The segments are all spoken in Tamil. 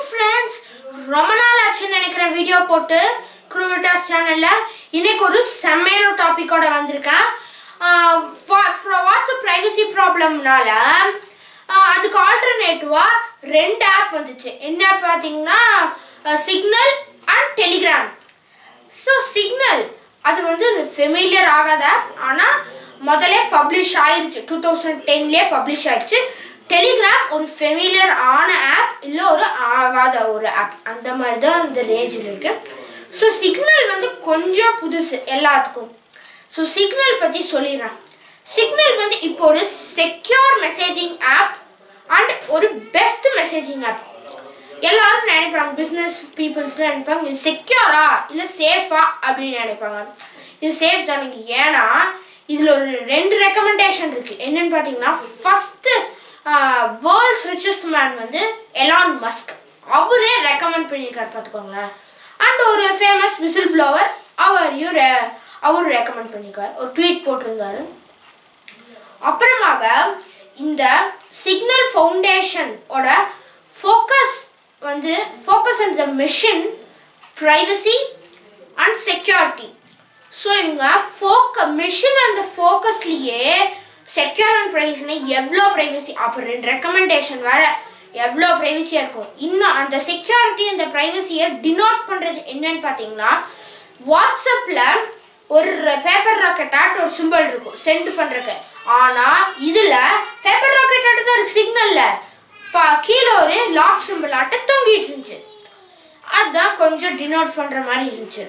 ஃப்ரெண்ட்ஸ் ரொம்ப நாள் ஆச்சுன்னு நினைக்கிறேன் வீடியோ போட்டு குரூவிட்டாஸ் சேனலில் இன்னைக்கு ஒரு செம்மையான டாப்பிக்கோட வந்திருக்கேன் வாட்ஸ்அப் ப்ரைவசி ப்ராப்ளம்னால அதுக்கு ஆல்டர்னேட்டிவாக ரெண்டு ஆப் வந்துச்சு என்ன பார்த்தீங்கன்னா Signal and Telegram so Signal அது வந்து ஃபெமிலியர் ஆகாத ஆப் ஆனால் முதல்ல பப்ளிஷ் ஆயிருச்சு டூ தௌசண்ட் டென்லேயே பப்ளிஷ் ஆயிடுச்சு டெலிகிராம் ஒரு ஃபெமிலியர் ஆன ஆப் இல்லை ஒரு ஆகாத ஒரு ஆப் அந்த மாதிரி தான் இந்த ரேஞ்சில் இருக்கு ஸோ சிக்னல் வந்து கொஞ்சம் புதுசு எல்லாத்துக்கும் ஸோ சிக்னல் பற்றி சொல்லிடுறேன் சிக்னல் வந்து இப்போ ஒரு செக்யூர் மெசேஜிங் ஆப் அண்ட் ஒரு பெஸ்ட் மெசேஜிங் ஆப் எல்லாரும் நினைப்பாங்க பிஸ்னஸ் பீப்புள்ஸ்லாம் நினைப்பாங்க இது செக்யூரா இல்லை சேஃபா அப்படின்னு நினைப்பாங்க இது சேஃப் தானுங்க ஏன்னா இதில் ஒரு ரெண்டு ரெக்கமெண்டேஷன் இருக்குது என்னன்னு பார்த்தீங்கன்னா ஃபஸ்ட்டு வேர்ல்ட்ஸ் ரிச்சஸ்ட் மேன் வந்து எலான் மஸ்க் அவரே ரெக்கமெண்ட் பண்ணியிருக்காரு பார்த்துக்கோங்களேன் அண்ட் ஒரு ஃபேமஸ் விசில் ப்ளோவர் அவரையும் ரெ அவரும் ரெக்கமெண்ட் பண்ணியிருக்காரு ஒரு ட்வீட் போட்டிருந்தாரு அப்புறமாக இந்த சிக்னல் ஃபவுண்டேஷனோட ஃபோக்கஸ் வந்து focus on the mission privacy and security so இவங்க ஃபோக்க மிஷன் அந்த ஃபோக்கஸ்லேயே செக்யூர் அண்ட் ப்ரைவசினா எவ்வளோ ப்ரைவசி அப்போ ரெண்டு ரெக்கமெண்டேஷன் வேற எவ்வளோ ப்ரைவசியாக இருக்கும் இன்னும் அந்த செக்யூரிட்டி அந்த ப்ரைவசியை டினோட் பண்ணுறது என்னன்னு பார்த்தீங்கன்னா வாட்ஸ்அப்பில் ஒரு பேப்பர் ராக்கெட் ஆட் ஒரு சிம்பிள் இருக்கும் சென்ட் பண்ணுறக்கு ஆனால் இதில் பேப்பர் ராக்கெட் ஆட்டு தான் இருக்கு சிக்னலில் பா கீழே ஒரு லாக் சிம்பிள் ஆட்ட தொங்கிட்டு இருந்துச்சு அதுதான் கொஞ்சம் டினோட் பண்ணுற மாதிரி இருந்துச்சு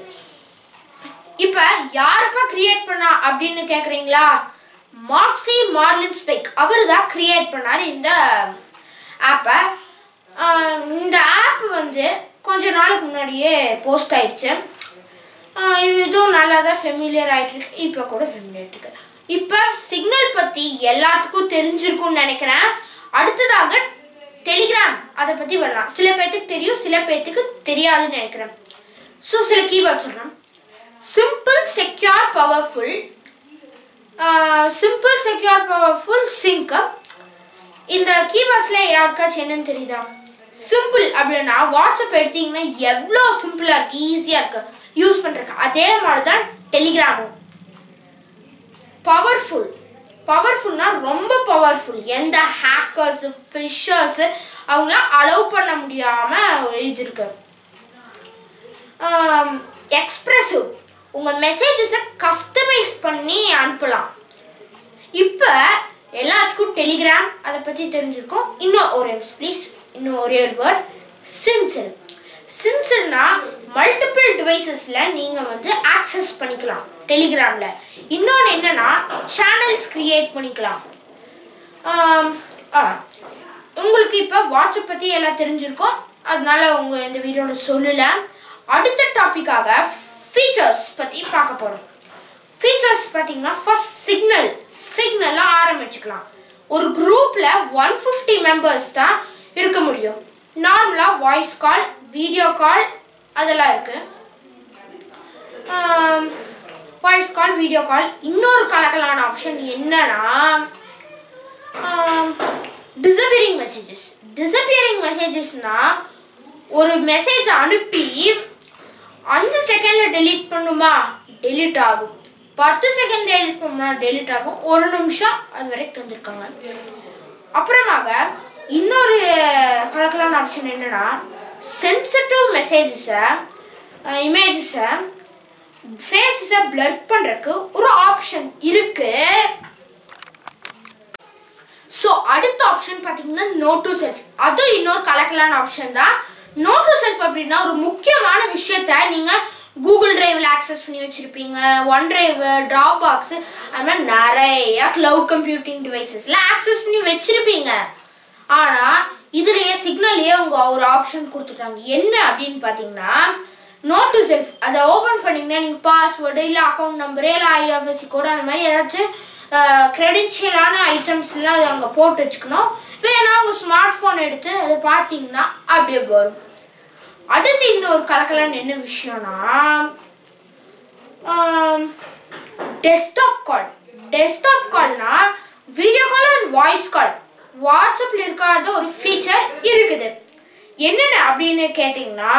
இப்போ யாருப்பா கிரியேட் பண்ணா அப்படின்னு கேட்குறீங்களா மார்க்ஸி மார்லின் ஸ்பெக் அவர் தான் கிரியேட் பண்ணார் இந்த ஆப்பை இந்த ஆப் வந்து கொஞ்ச நாளுக்கு முன்னாடியே போஸ்ட் ஆயிடுச்சு இதுவும் நல்லா தான் ஃபெமிலியர் ஆகிட்டு இருக்கு இப்போ கூட ஃபெமிலியர் இருக்கு இப்போ சிக்னல் பற்றி எல்லாத்துக்கும் தெரிஞ்சிருக்கும்னு நினைக்கிறேன் அடுத்ததாக டெலிகிராம் அதை பற்றி வரலாம் சில பேர்த்துக்கு தெரியும் சில பேர்த்துக்கு தெரியாதுன்னு நினைக்கிறேன் ஸோ சில கீவேர்ட் சொல்கிறேன் simple secure powerful simple secure powerful sync இந்த கீவேர்ட்ஸில் யாருக்காச்சும் என்னன்னு தெரியுதா சிம்பிள் அப்படின்னா வாட்ஸ்அப் எடுத்தீங்கன்னா எவ்வளோ சிம்பிளாக இருக்குது ஈஸியாக இருக்குது யூஸ் பண்ணுறக்கு அதே மாதிரி தான் டெலிகிராமும் பவர்ஃபுல் பவர்ஃபுல்னா ரொம்ப பவர்ஃபுல் எந்த ஹேக்கர்ஸ் ஃபிஷர்ஸ் அவங்களாம் அலோவ் பண்ண முடியாமல் இது இருக்கு எக்ஸ்ப்ரெசிவ் உங்கள் மெசேஜஸை கஸ்டமைஸ் பண்ணி அனுப்பலாம் இப்போ எல்லாத்துக்கும் டெலிகிராம் அதை பற்றி தெரிஞ்சிருக்கோம் இன்னும் ஒரு ப்ளீஸ் இன்னும் ஒரே ஒரு வேர்ட் சின்சர் சின்சர்னா மல்டிபிள் டிவைசஸில் நீங்கள் வந்து ஆக்சஸ் பண்ணிக்கலாம் டெலிகிராமில் இன்னொன்று என்னென்னா சேனல்ஸ் க்ரியேட் பண்ணிக்கலாம் உங்களுக்கு இப்போ வாட்ஸ்அப் பற்றி எல்லாம் தெரிஞ்சிருக்கோம் அதனால உங்கள் இந்த வீடியோவில் சொல்லலை அடுத்த டாப்பிக்காக ஃபீச்சர்ஸ் பற்றி பார்க்க போகிறோம் ஃபீச்சர்ஸ் பார்த்தீங்கன்னா ஃபஸ்ட் சிக்னல் சிக்னலாக ஆரம்பிச்சுக்கலாம் ஒரு குரூப்பில் ஒன் ஃபிஃப்டி மெம்பர்ஸ் தான் இருக்க முடியும் நார்மலாக வாய்ஸ் கால் வீடியோ கால் அதெல்லாம் இருக்குது வாய்ஸ் கால் வீடியோ கால் இன்னொரு கலக்கலான ஆப்ஷன் என்னன்னா டிசப்பியரிங் மெசேஜஸ் டிசப்பியரிங் மெசேஜஸ்னால் ஒரு மெசேஜ் அனுப்பி அஞ்சு செகண்டில் டெலீட் பண்ணுமா டெலீட் ஆகும் பத்து செகண்ட் டெலிட் பண்ணுமா டெலிட் ஆகும் ஒரு நிமிஷம் அது வரைக்கும் தந்திருக்காங்க அப்புறமாக இன்னொரு கலக்கலான ஆப்ஷன் என்னன்னா சென்சிட்டிவ் மெசேஜஸை இமேஜஸை ஃபேஸஸை பிளர் பண்ணுறக்கு ஒரு ஆப்ஷன் இருக்கு ஸோ அடுத்த ஆப்ஷன் பார்த்தீங்கன்னா நோ டு செல்ஃப் அதுவும் இன்னொரு கலக்கலான ஆப்ஷன் தான் நோ டு செல்ஃப் அப்படின்னா ஒரு முக்கியமான விஷயத்த நீங்கள் கூகுள் டிரைவில் ஆக்சஸ் பண்ணி வச்சுருப்பீங்க ஒன் டிரைவ் ட்ராப் பாக்ஸு அது மாதிரி நிறைய க்ளவுட் கம்ப்யூட்டிங் டிவைசஸில் ஆக்சஸ் பண்ணி வச்சுருப்பீங்க ஆனால் இதுலேயே சிக்னல்லையே அவங்க ஒரு ஆப்ஷன் கொடுத்துட்டாங்க என்ன அப்படின்னு பார்த்தீங்கன்னா நோட் டு செல்ஃப் அதை ஓப்பன் பண்ணிங்கன்னா நீங்கள் பாஸ்வேர்டு இல்லை அக்கௌண்ட் நம்பரு இல்லை ஐஎஃப்எஸ்சி கோடு அந்த மாதிரி ஏதாச்சும் க்ரெடென்ஷியலான ஐட்டம்ஸ்லாம் அதை அங்கே போட்டு வச்சுக்கணும் வேணா உங்கள் ஸ்மார்ட் ஃபோன் எடுத்து அதை பார்த்தீங்கன்னா அப்படியே வரும் அடுத்து இன்னொரு கலக்கலான்னு என்ன விஷயம்னா டெஸ்க்டாப் கால் டெஸ்க்டாப் கால்னா video call and voice call வாட்ஸ்அப்பில் இருக்காத ஒரு ஃபீச்சர் இருக்குது என்னென்ன அப்படின்னு கேட்டிங்கன்னா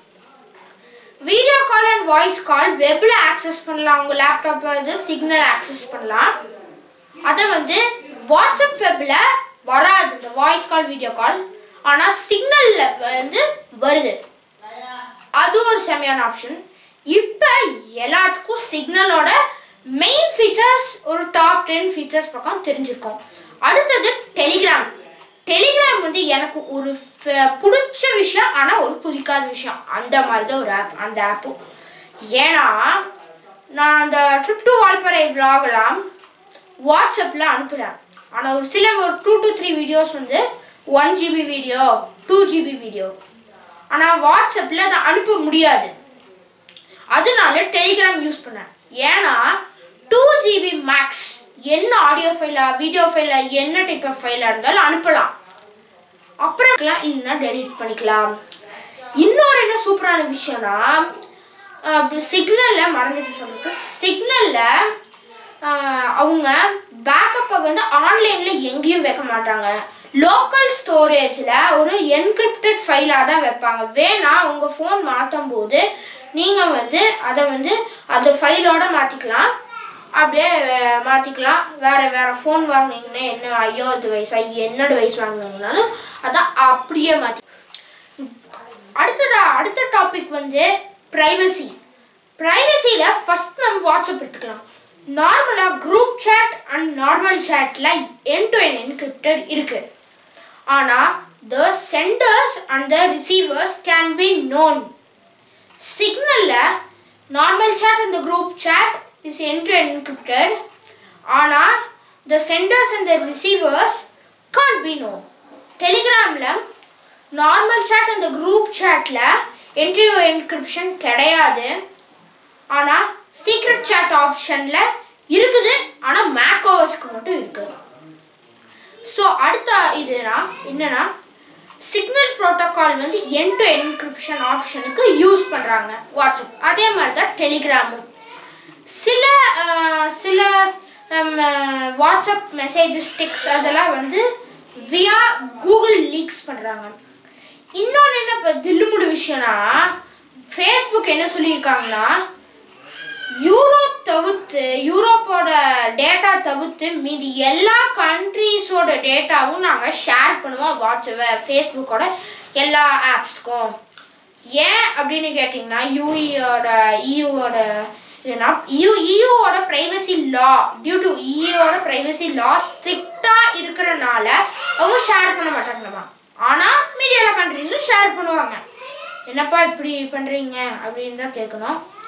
video call and voice call வெப்பில் ஆக்சஸ் பண்ணலாம் உங்கள் லேப்டாப் வந்து சிக்னல் ஆக்சஸ் பண்ணலாம் அதை வந்து வாட்ஸ்அப் வெப்பில் வராது இந்த வாய்ஸ் கால் வீடியோ கால் ஆனால் சிக்னலில் வந்து வருது அது ஒரு செமையான ஆப்ஷன் இப்போ எல்லாத்துக்கும் சிக்னலோட மெயின் ஃபீச்சர்ஸ் ஒரு டாப் டென் ஃபீச்சர்ஸ் பக்கம் தெரிஞ்சிருக்கோம் அடுத்தது டெலிகிராம் டெலிகிராம் வந்து எனக்கு ஒரு ஃப- பிடிச்ச விஷயம் ஆனால் ஒரு பிடிக்காத விஷயம் அந்த மாதிரி தான் ஒரு ஆப் அந்த ஆப்பும் ஏன்னா நான் அந்த ட்ரிப் டு வால்பறை விலாகலாம் வாட்ஸ்அப்பில் அனுப்புகிறேன் ஆனால் ஒரு சில ஒரு டூ டு த்ரீ வீடியோஸ் வந்து one GB video two GB video ஆனால் வாட்ஸ்அப்பில் அதை அனுப்ப முடியாது அதனால டெலிகிராம் யூஸ் பண்ணேன் ஏன்னா டூ ஜிபி மேக்ஸ் என்ன ஆடியோ ஃபைலா வீடியோ ஃபைலா என்ன டைப் ஆஃப் ஃபைலாக இருந்தாலும் அனுப்பலாம் அப்புறம் இல்லைன்னா டெலீட் பண்ணிக்கலாம் இன்னொரு என்ன சூப்பரான விஷயம்னா சிக்னலில் மறந்துட்டு சொல்றதுக்கு சிக்னலில் அவங்க பேக்கப்பை வந்து ஆன்லைனில் எங்கேயும் வைக்க மாட்டாங்க லோக்கல் ஸ்டோரேஜில் ஒரு என்கிரிப்டட் ஃபைலாக தான் வைப்பாங்க வேணா உங்கள் ஃபோன் மாற்றும் போது நீங்கள் வந்து அதை வந்து அந்த ஃபைலோட மாற்றிக்கலாம் அப்படியே வே- மாற்றிக்கலாம் வேறு வேறு ஃபோன் வாங்குனீங்கன்னா என்ன ஐயோது வயசா என்ன டிவைஸ் வாங்குனீங்கனாலும் அதை அப்படியே மாற்றி அடுத்ததா அடுத்த டாபிக் வந்து ப்ரைவசி ப்ரைவசியில் ஃபர்ஸ்ட் நம்ம வாட்ஸ்அப் எடுத்துக்கலாம் நார்மலாக குரூப் chat அண்ட் நார்மல் சேட்டில் என் டு என் என்கிரிப்டட் இருக்கு ஆனால் the senders and the receivers can be known சிக்னலில் normal chat and the group chat is end to encrypted ஆனால் the senders and the receivers can be known டெலிகிராமில் நார்மல் chat அந்த குரூப் chatல என்ட்ரி என்கிரிப்ஷன் கிடையாது ஆனால் சீக்ரெட் chat ஆப்ஷனில் இருக்குது ஆனால் மேக்ஓஎஸ்க்கு மட்டும் இருக்குது ஸோ அடுத்த இதுனா என்னன்னா சிக்னல் ப்ரோட்டோகால் வந்து என் டு என்கிரிப்ஷன் ஆப்ஷனுக்கு யூஸ் பண்ணுறாங்க வாட்ஸ்அப் அதே மாதிரி தான் டெலிகிராமும் சில அஹ், சில வாட்ஸ்அப் மெசேஜஸ் டெக்ஸ் அதெல்லாம் வந்து வியா கூகுள் லீக்ஸ் பண்ணுறாங்க இன்னொன்று என்ன இப்போ தில்லுமுடு விஷயம்னா ஃபேஸ்புக் என்ன சொல்லியிருக்காங்கன்னா யூரோப் தவிர்த்து யூரோப்போட டேட்டா தவிர்த்து மீதி எல்லா கண்ட்ரீஸோட டேட்டாவும் நாங்கள் ஷேர் பண்ணுவோம் வாட்ஸ்அப் ஃபேஸ்புக்கோட எல்லா ஆப்ஸ்க்கும் ஏன் அப்படின்னு கேட்டிங்கன்னா யூஇயோட இயூவோட இதுனா யூ இயூவோட ப்ரைவசி லா டியூ டு இயூவோட ப்ரைவசி லா ஸ்ட்ரிக்டாக இருக்கிறனால அவங்க ஷேர் பண்ண மாட்டாங்களாமா ஆனால் மீதி எல்லா கண்ட்ரீஸும் ஷேர் பண்ணுவாங்க என்னப்பா இப்படி பண்ணுறீங்க அப்படின்னு தான் கேட்கணும்